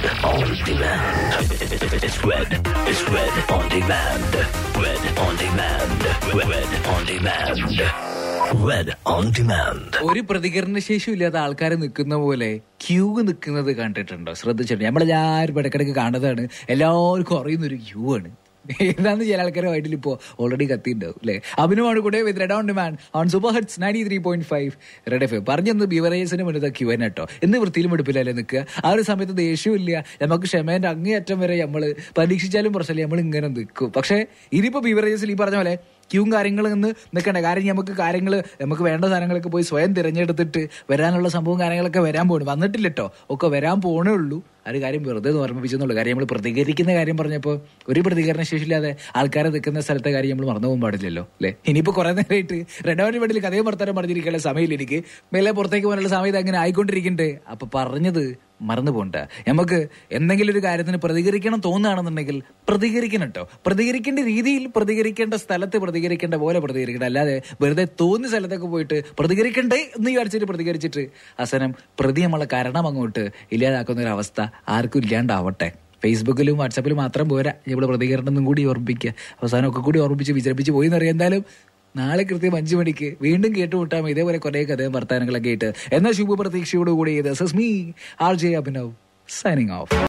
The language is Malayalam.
Red on demand. It's red. It's red on demand. Red on demand. Red on demand. Red on demand. ഒരു പ്രതികരണ ശേഷി ഇല്ലാത്ത ആൾക്കാർ നിൽക്കുന്ന പോലെ ക്യൂ നിൽക്കുന്നത് കണ്ടിട്ടുണ്ടോ ശ്രദ്ധിച്ചിട്ടുണ്ട് നമ്മളെല്ലാവരും ഇടയ്ക്കിടയ്ക്ക് കാണുന്നതാണ് എല്ലാവർക്കും അറിയുന്ന ഒരു ക്യൂ ആണ് ഏതാന്ന് ചില ആൾക്കാർ വൈകിട്ട് ഇപ്പോ ഓൾറെഡി കത്തിണ്ടാവും അല്ലെ അഭിനവാണ് കൂടെ with Red on demand on super hits ninety three point five Red F പറഞ്ഞെന്ന് ബിവറേജസിന് മുന്നിൽ ക്യൂ തന്നെ കേട്ടോ എന്ന് വൃത്തിയിലും എടുപ്പില്ലല്ലേ നിൽക്കുക ആ ഒരു സമയത്ത് ദേഷ്യമില്ല നമുക്ക് ക്ഷമേന്റെ അങ്ങേയറ്റം വരെ നമ്മൾ പരീക്ഷിച്ചാലും പ്രശ്നമില്ല നമ്മൾ ഇങ്ങനെ നിൽക്കും പക്ഷേ ഇനിയിപ്പോ ബിവറേജസിൽ ഈ പറഞ്ഞ പോലെ ക്യൂവും കാര്യങ്ങളും നിന്ന് നിൽക്കണ്ടേ കാര്യം നമുക്ക് കാര്യങ്ങൾ നമുക്ക് വേണ്ട സാധനങ്ങളൊക്കെ പോയി സ്വയം തിരഞ്ഞെടുത്തിട്ട് വരാനുള്ള സംഭവം കാര്യങ്ങളൊക്കെ വരാൻ പോകണം വന്നിട്ടില്ല കേട്ടോ ഒക്കെ വരാൻ പോണേ ഉള്ളൂ ആ ഒരു കാര്യം വെറുതെ ഒന്ന് ഓർമ്മിപ്പിച്ചെന്നുള്ളൂ കാര്യം നമ്മൾ പ്രതികരിക്കുന്ന കാര്യം പറഞ്ഞപ്പോൾ ഒരു പ്രതികരണ ശേഷിയില്ലാതെ ആൾക്കാരെ നിൽക്കുന്ന സ്ഥലത്തെ കാര്യം നമ്മൾ മറന്നു പോകാൻ പാടില്ലല്ലോ അല്ലേ ഇനിയിപ്പോൾ കുറെ നേരമായിട്ട് രണ്ടാമത്തെ വീട്ടിൽ കഥയും വർത്താനം പറഞ്ഞിരിക്കാനുള്ള സമയമില്ല എനിക്ക് മേലെ പുറത്തേക്ക് പോകാനുള്ള സമയത്ത് അങ്ങനെ ആയിക്കൊണ്ടിരിക്കണ്ടേ അപ്പൊ പറഞ്ഞത് മറന്നു പോണ്ട നമുക്ക് എന്തെങ്കിലും ഒരു കാര്യത്തിന് പ്രതികരിക്കണം തോന്നുകയാണെന്നുണ്ടെങ്കിൽ പ്രതികരിക്കണം കേട്ടോ പ്രതികരിക്കേണ്ട രീതിയിൽ പ്രതികരിക്കേണ്ട സ്ഥലത്ത് പ്രതികരിക്കേണ്ട പോലെ പ്രതികരിക്കണം അല്ലാതെ വെറുതെ തോന്നിയ സ്ഥലത്തൊക്കെ പോയിട്ട് പ്രതികരിക്കണ്ടേ എന്ന് വിചാരിച്ചിട്ട് പ്രതികരിച്ചിട്ട് അവസാനം പ്രതി നമ്മളെ കാരണം അങ്ങോട്ട് ഇല്ലാതാക്കുന്ന ഒരു അവസ്ഥ ആർക്കും ഇല്ലാണ്ടാവട്ടെ ഫേസ്ബുക്കിലും വാട്സാപ്പിലും മാത്രം പോരാ ഇവിടെ പ്രതികരണം എന്നും കൂടി ഓർമ്മിപ്പിക്കുക അവസാനം ഒക്കെ കൂടി ഓർമ്മിപ്പിച്ച് വിചാരിപ്പിച്ച് പോയി എന്നറിയാം എന്തായാലും നാളെ കൃത്യം അഞ്ചു മണിക്ക് വീണ്ടും കേട്ടുമുട്ടാം ഇതേപോലെ കുറെ കഥയും വർത്താനങ്ങളൊക്കെ ആയിട്ട് എന്ന ശുഭപ്രതീക്ഷയോടുകൂടി ഇത് me R J Abhinav signing of